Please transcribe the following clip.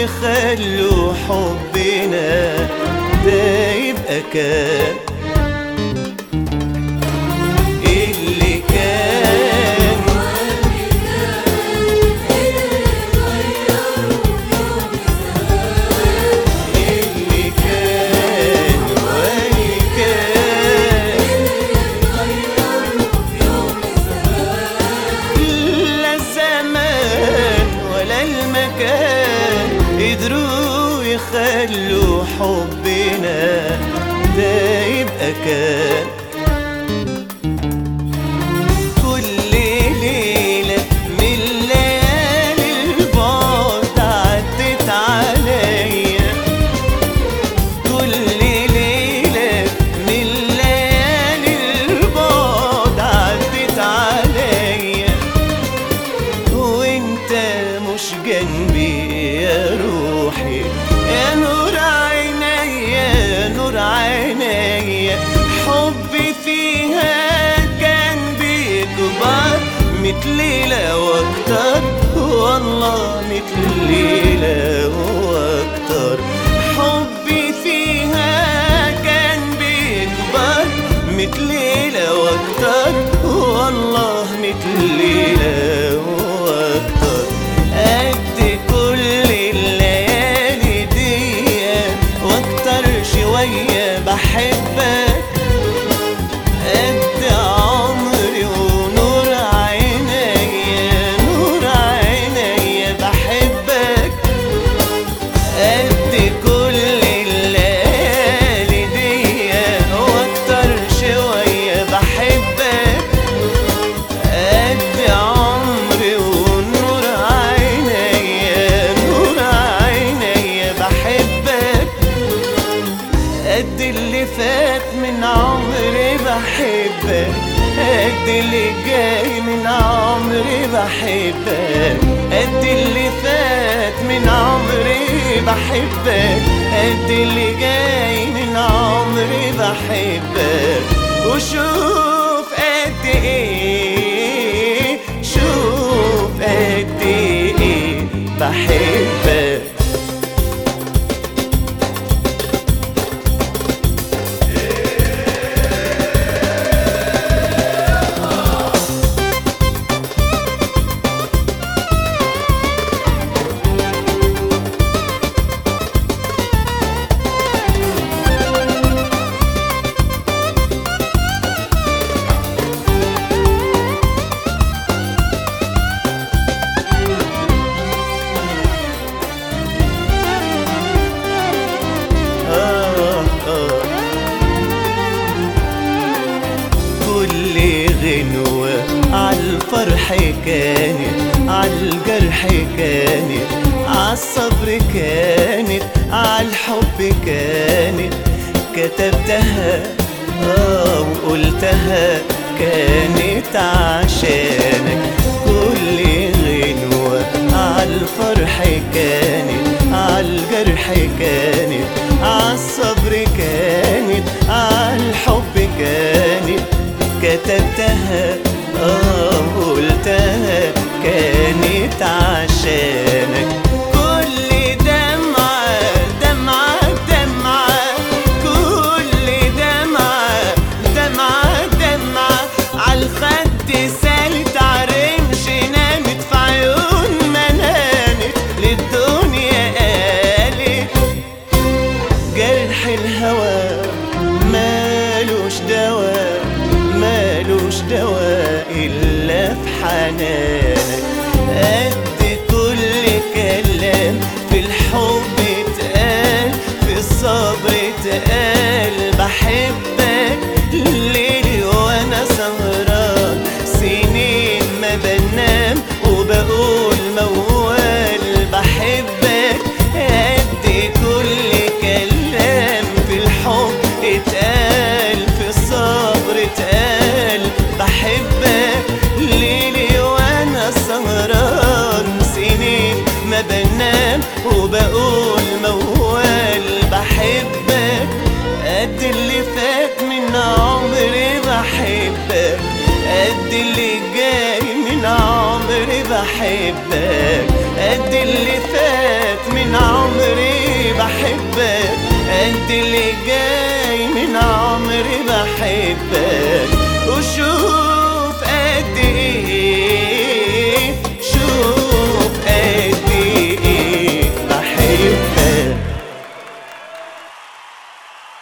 يخلوا حبنا ده يبقى كان اللي كان اللي كان واللي كان لا الزمان ولا المكان قدروا يخلوا حبنا ده يبقى كان كل ليلة من ليالي البعد عدت عليا كل ليلة من ليالي البعد عدت عليا وانت مش جنبي يا روحي يا نور عيني يا نور عيني حبي فيها كان بيكبر متل ليلة واكتر والله متل ليلة واكتر حبي فيها كان بيكبر متل ليلة واكتر والله متل ليلة واكتر قد كل الليالي دي واكتر شوية بحبك قد عمري ونور عيني نور عيني بحبك قد كل الليالي دي واكتر شوية بحبك قد عمري ونور عيني نور عيني بحبك قد اللي فات من عمري بحبك قد اللي جاي من عمري بحبك قد اللي فات من عمري بحبك قد اللي جاي من عمري بحبك وشوف قد ايه شوف قد ايه بحبك آه آه كل غنوة عالفرح كانت عالجرح كانت عالصبر كانت عالحب كانت كتبتها آه وقلتها كانت عشانك كل غنوة عالفرح كانت عالجرح كانت عالصبر كانت عالحب كانت كتبتها اه قلتها كانت عشانك كل دمعة دمعة دمعة كل دمعة دمعة دمعة عالخد سالت عرمش نامت في عيون ما نامت للدنيا قالت جرح الهوى مالوش دواء مالوش دواء إلا في حنانك قد كل كلام في الحب اتقال في الصبر اتقال بحبك ليلي وانا سهران سنين ما بنام وبقول موال بحبك قد كل كلام في الحب اتقال في الصبر اتقال بحبك ليلي وانا سهران سنين ما بنام وبقول موال بحبك قد اللي فات من عمري بحبك قد اللي جاي من عمري بحبك قد اللي فات